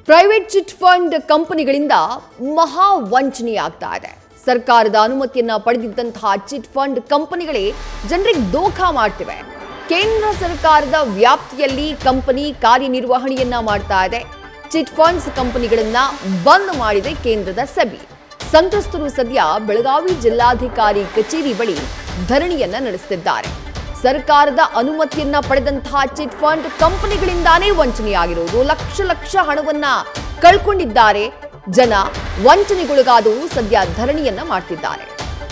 private chit fund ಕಂಪನಿಗಳಿಂದ ಮಹಾ ವಂಚನೆಯಾಗ್ತಾ ಇದೆ ಸರ್ಕಾರದ ಅನುಮತಿಯನ್ನ ಪಡೆದಿದ್ದಂತಹ ಚಿಟ್ ಫಂಡ್ ಕಂಪನಿಗಳೇ ಜನರಿಗೆ ದೋಖಾ ಮಾಡ್ತಿವೆ ಕೇಂದ್ರ ಸರ್ಕಾರದ ವ್ಯಾಪ್ತಿಯಲ್ಲಿ ಕಂಪನಿ ಕಾರ್ಯನಿರ್ವಹಣೆಯನ್ನ ಮಾಡ್ತಾ ಇದೆ ಚಿಟ್ ಫಂಡ್ಸ್ ಕಂಪನಿಗಳನ್ನ ಬಂದ್ ಮಾಡಿದೆ ಕೇಂದ್ರದ ಸೆಬಿ ಸಂತ್ರಸ್ತರು ಸದ್ಯ ಬೆಳಗಾವಿ ಜಿಲ್ಲಾಧಿಕಾರಿ ಕಚೇರಿ ಬಳಿ ಧರಣಿಯನ್ನ ನಡೆಸುತ್ತಿದ್ದಾರೆ ಸರ್ಕಾರದ ಅನುಮತಿಯನ್ನ ಪಡೆದಂತಹ ಚಿಟ್ ಫಂಡ್ ಕಂಪನಿಗಳಿಂದಾನೇ ವಂಚನೆಯಾಗಿರುವುದು ಲಕ್ಷ ಲಕ್ಷ ಹಣವನ್ನ ಕಳ್ಕೊಂಡಿದ್ದಾರೆ ಜನ ವಂಚನೆಗೊಳಗಾದವರು ಸದ್ಯ ಧರಣಿಯನ್ನ ಮಾಡ್ತಿದ್ದಾರೆ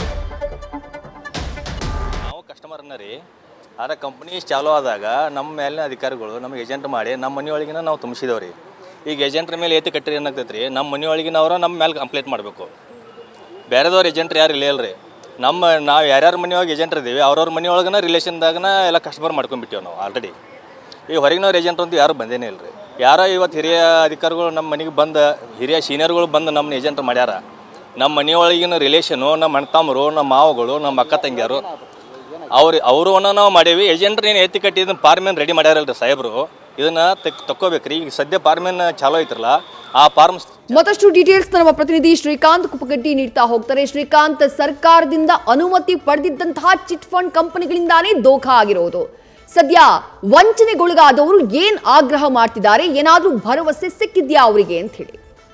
ನಾವು ಕಸ್ಟಮರ್ನ ರೀ ಆದ್ರೆ ಕಂಪ್ನಿ ಚಾಲೂ ಆದಾಗ ನಮ್ಮ ಮೇಲಿನ ಅಧಿಕಾರಿಗಳು ನಮಗೆ ಏಜೆಂಟ್ ಮಾಡಿ ನಮ್ಮ ಮನೆಯೊಳಗಿನ ನಾವು ತುಂಬಿಸಿದೆವು ರೀ ಈಗ ಏಜೆಂಟ್ರ ಮೇಲೆ ಏತಿ ಕಟ್ಟಿರಿ ಏನಾಗ್ತೈತೆ ರೀ ನಮ್ಮ ಮನೆಯೊಳಗಿನವರು ನಮ್ಮ ಮೇಲೆ ಕಂಪ್ಲೇಂಟ್ ಮಾಡಬೇಕು ಬೇರೆದವ್ರು ಏಜೆಂಟ್ರು ಯಾರು ಇಲ್ಲ ರೀ ನಮ್ಮ ನಾವು ಯಾರ್ಯಾರ ಮನೆಯೊಳಗೆ ಏಜೆಂಟ್ ಇದ್ದೀವಿ ಅವ್ರವ್ರ ಮನೆಯೊಳಗನ ರಿಲೇಷನ್ದಾಗನ ಎಲ್ಲ ಕಸ್ಟಮರ್ ಮಾಡ್ಕೊಂಡ್ಬಿಟ್ಟಿವಿ ನಾವು ಆಲ್ರೆಡಿ ಈ ಹೊರಗಿನವ್ರು ಏಜೆಂಟ್ ಅಂತ ಯಾರು ಬಂದೇನೇ ಇಲ್ಲ ರೀ ಯಾರೋ ಇವತ್ತು ಹಿರಿಯ ಅಧಿಕಾರಿಗಳು ನಮ್ಮ ಮನೆಗೆ ಬಂದು ಹಿರಿಯ ಸೀನಿಯರ್ಗಳು ಬಂದು ನಮ್ಮನ್ನ ಏಜೆಂಟ್ ಮಾಡ್ಯಾರ ನಮ್ಮ ಮನೆಯೊಳಗಿನ ರಿಲೇಷನು ನಮ್ಮ ಅಣ್ತಮ್ಮರು ನಮ್ಮ ಮಾವಗಳು ನಮ್ಮ ಅಕ್ಕ ತಂಗಿಯರು ಅವ್ರು ಅವರು ನಾವು ಮಾಡೇವಿ ಏಜೆಂಟ್ರು ಏನು ಎತ್ತಿ ಕಟ್ಟಿ ಇದನ್ನ ಪಾರ್ಮೇನ್ ರೆಡಿ ಮಾಡ್ಯಾರಲ್ರಿ ಸಾಹೇಬರು ಇದನ್ನ ತೆಕ್ ತಕ್ಕೋಬೇಕ್ರಿ ಈಗ ಸದ್ಯ ಪಾರ್ಮೇನ್ ಚಾಲೋ ಐತ್ರಲ್ಲ ಆ ಫಾರ್ಮ್ ಮತ್ತಷ್ಟು ಡೀಟೇಲ್ಸ್ ನಮ್ಮ ಪ್ರತಿನಿಧಿ ಶ್ರೀಕಾಂತ್ ಕುಪ್ಪಗಟ್ಟಿ ನೀಡ್ತಾ ಹೋಗ್ತಾರೆ ಶ್ರೀಕಾಂತ್ ಸರ್ಕಾರದಿಂದ ಅನುಮತಿ ಪಡೆದಿದ್ದಂತಹ ಚಿಟ್ ಫಂಡ್ ಕಂಪನಿಗಳಿಂದಾನೇ ದೋಖಾ ಆಗಿರೋದು ಸದ್ಯ ವಂಚನೆಗೊಳಗಾದವರು ಏನ್ ಆಗ್ರಹ ಮಾಡ್ತಿದ್ದಾರೆ ಏನಾದ್ರೂ ಭರವಸೆ ಸಿಕ್ಕಿದ್ಯಾ ಅವರಿಗೆ ಅಂತ ಹೇಳಿ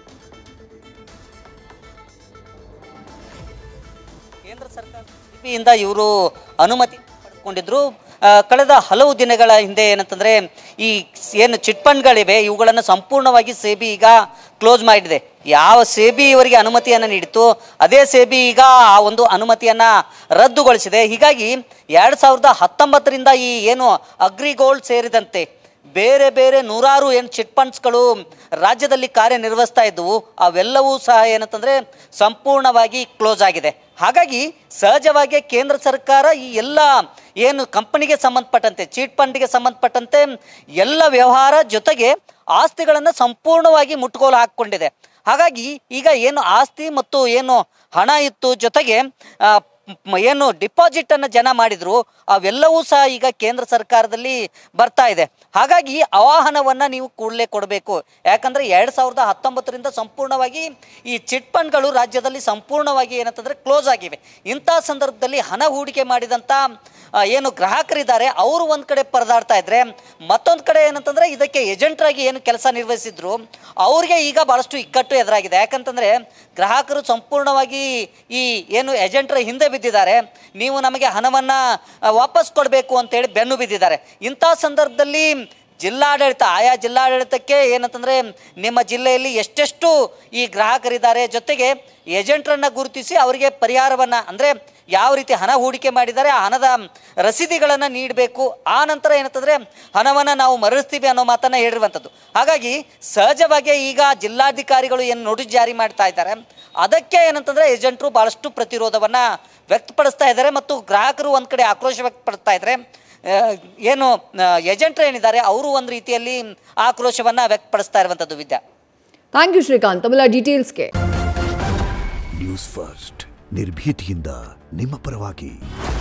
ಕೇಂದ್ರ ಸರ್ಕಾರ ಸಿಬಿಯಿಂದ ಇವರು ಅನುಮತಿ ಪಡ್ಕೊಂಡಿದ್ರು ಆ, ಕಳೆದ ಹಲವು ದಿನಗಳ ಹಿಂದೆ ಏನಂತಂದ್ರೆ ಈ ಸ್- ಏನು ಚಿಟ್ ಫಂಡ್ಗಳಿವೆ ಇವುಗಳನ್ನು ಸಂಪೂರ್ಣವಾಗಿ ಸೇಬಿ ಈಗ ಕ್ಲೋಸ್ ಮಾಡಿದೆ ಯಾವ ಸೇಬಿ ಇವರಿಗೆ ಅನುಮತಿಯನ್ನು ನೀಡಿತು ಅದೇ ಸೇಬಿ ಈಗ ಆ ಒಂದು ಅನುಮತಿಯನ್ನ ರದ್ದುಗೊಳಿಸಿದೆ ಹೀಗಾಗಿ ಎರಡು ಸಾವಿರದ ಹತ್ತೊಂಬತ್ತರಿಂದ ಈ ಏನು ಅಗ್ರಿಗೋಲ್ಡ್ ಸೇರಿದಂತೆ ಬೇರೆ ಬೇರೆ ನೂರಾರು ಏನು ಚಿಟ್ ಫಂಡ್ಸ್ಗಳು ರಾಜ್ಯದಲ್ಲಿ ಕಾರ್ಯನಿರ್ವಹಿಸ್ತಾ ಇದ್ದವು ಅವೆಲ್ಲವೂ ಸಹ ಏನಂತಂದರೆ ಸಂಪೂರ್ಣವಾಗಿ ಕ್ಲೋಸ್ ಆಗಿದೆ ಹಾಗಾಗಿ ಸಹಜವಾಗಿ ಕೇಂದ್ರ ಸರ್ಕಾರ ಈ ಎಲ್ಲ ಏನು ಕಂಪನಿಗೆ ಸಂಬಂಧಪಟ್ಟಂತೆ ಚೀಟ್ ಫಂಡ್ಗೆ ಸಂಬಂಧಪಟ್ಟಂತೆ ಎಲ್ಲ ವ್ಯವಹಾರ ಜೊತೆಗೆ ಆಸ್ತಿಗಳನ್ನು ಸಂಪೂರ್ಣವಾಗಿ ಮುಟ್ಟುಗೋಲು ಹಾಕ್ಕೊಂಡಿದೆ ಹಾಗಾಗಿ ಈಗ ಏನು ಆಸ್ತಿ ಮತ್ತು ಏನು ಹಣ ಇತ್ತು ಜೊತೆಗೆ ಆ, ಮ್- ಏನು ಡಿಪಾಸಿಟ್ ಅನ್ನು ಜನ ಮಾಡಿದ್ರು ಅವೆಲ್ಲವೂ ಸಹ ಈಗ ಕೇಂದ್ರ ಸರ್ಕಾರದಲ್ಲಿ ಬರ್ತಾ ಇದೆ ಹಾಗಾಗಿ ಅವಾಹನವನ್ನ ನೀವು ಕೂಡಲೇ ಕೊಡಬೇಕು ಯಾಕಂದ್ರೆ ಎರಡ್ ಸಾವಿರದ ಹತ್ತೊಂಬತ್ತರಿಂದ ಸಂಪೂರ್ಣವಾಗಿ ಈ ಚಿಟ್ ಫಂಡ್ಗಳು ರಾಜ್ಯದಲ್ಲಿ ಸಂಪೂರ್ಣವಾಗಿ ಏನಂತಂದ್ರೆ ಕ್ಲೋಸ್ ಆಗಿವೆ ಇಂಥ ಸಂದರ್ಭದಲ್ಲಿ ಹಣ ಹೂಡಿಕೆ ಮಾಡಿದಂಥ ಆ, ಏನು ಗ್ರಾಹಕರಿದ್ದಾರೆ ಅವರು ಒಂದು ಕಡೆ ಪರದಾಡ್ತಾ ಇದ್ರೆ ಮತ್ತೊಂದು ಕಡೆ ಏನಂತಂದ್ರೆ ಇದಕ್ಕೆ ಏಜೆಂಟ್ರಾಗಿ ಏನು ಕೆಲಸ ನಿರ್ವಹಿಸಿದ್ರು ಅವ್ರಿಗೆ ಈಗ ಬಹಳಷ್ಟು ಇಕ್ಕಟ್ಟು ಎದುರಾಗಿದೆ ಯಾಕಂತಂದ್ರೆ ಗ್ರಾಹಕರು ಸಂಪೂರ್ಣವಾಗಿ ಈ ಏನು ಏಜೆಂಟ್ರ ಹಿಂದೆ ಬಿದ್ದಿದ್ದಾರೆ ನೀವು ನಮಗೆ ಹಣವನ್ನ ಆ, ವಾಪಸ್ ಕೊಡಬೇಕು ಅಂತೇಳಿ ಬೆನ್ನು ಬಿದ್ದಿದ್ದಾರೆ ಇಂಥ ಸಂದರ್ಭದಲ್ಲಿ ಜಿಲ್ಲಾಡಳಿತ ಆಯಾ ಜಿಲ್ಲಾಡಳಿತಕ್ಕೆ ಏನಂತಂದ್ರೆ ನಿಮ್ಮ ಜಿಲ್ಲೆಯಲ್ಲಿ ಎಷ್ಟೆಷ್ಟು ಈ ಗ್ರಾಹಕರಿದ್ದಾರೆ ಜೊತೆಗೆ ಏಜೆಂಟ್ರನ್ನ ಗುರುತಿಸಿ ಅವರಿಗೆ ಪರಿಹಾರವನ್ನ ಅಂದ್ರೆ ಯಾವ ರೀತಿ ಹಣ ಹೂಡಿಕೆ ಮಾಡಿದ್ದಾರೆ ಆ ಹಣದ ರಸೀದಿಗಳನ್ನು ನೀಡಬೇಕು ಆ ನಂತರ ಏನಂತಂದ್ರೆ ಹಣವನ್ನು ನಾವು ಮರಳಿಸ್ತೀವಿ ಅನ್ನೋ ಮಾತನ್ನ ಹೇಳಿರುವಂಥದ್ದು ಹಾಗಾಗಿ ಸಹಜವಾಗಿ ಈಗ ಜಿಲ್ಲಾಧಿಕಾರಿಗಳು ಏನು ನೋಟಿಸ್ ಜಾರಿ ಮಾಡ್ತಾ ಇದ್ದಾರೆ ಅದಕ್ಕೆ ಏನಂತಂದ್ರೆ ಏಜೆಂಟ್ರು ಬಹಳಷ್ಟು ಪ್ರತಿರೋಧವನ್ನ ವ್ಯಕ್ತಪಡಿಸ್ತಾ ಇದ್ದಾರೆ ಮತ್ತು ಗ್ರಾಹಕರು ಒಂದ್ ಕಡೆ ಆಕ್ರೋಶ ವ್ಯಕ್ತಪಡಿಸ್ತಾ ಇದ್ದಾರೆ ಆ, ಏನು ಏಜೆಂಟ್ರು ಏನಿದ್ದಾರೆ ಅವರು ಒಂದು ರೀತಿಯಲ್ಲಿ ಆಕ್ರೋಶವನ್ನ ವ್ಯಕ್ತಪಡಿಸ್ತಾ ಇರುವಂಥದ್ದು ವಿದ್ಯಾ ಥ್ಯಾಂಕ್ ಯು ಶ್ರೀಕಾಂತ್ ತಮ್ಮೆಲ್ಲ ಡೀಟೇಲ್ಸ್ಗೆ ನ್ಯೂಸ್ ಫಸ್ಟ್ ನಿರ್ಭೀತಿಯಿಂದ ನಿಮ್ಮ ಪರವಾಗಿ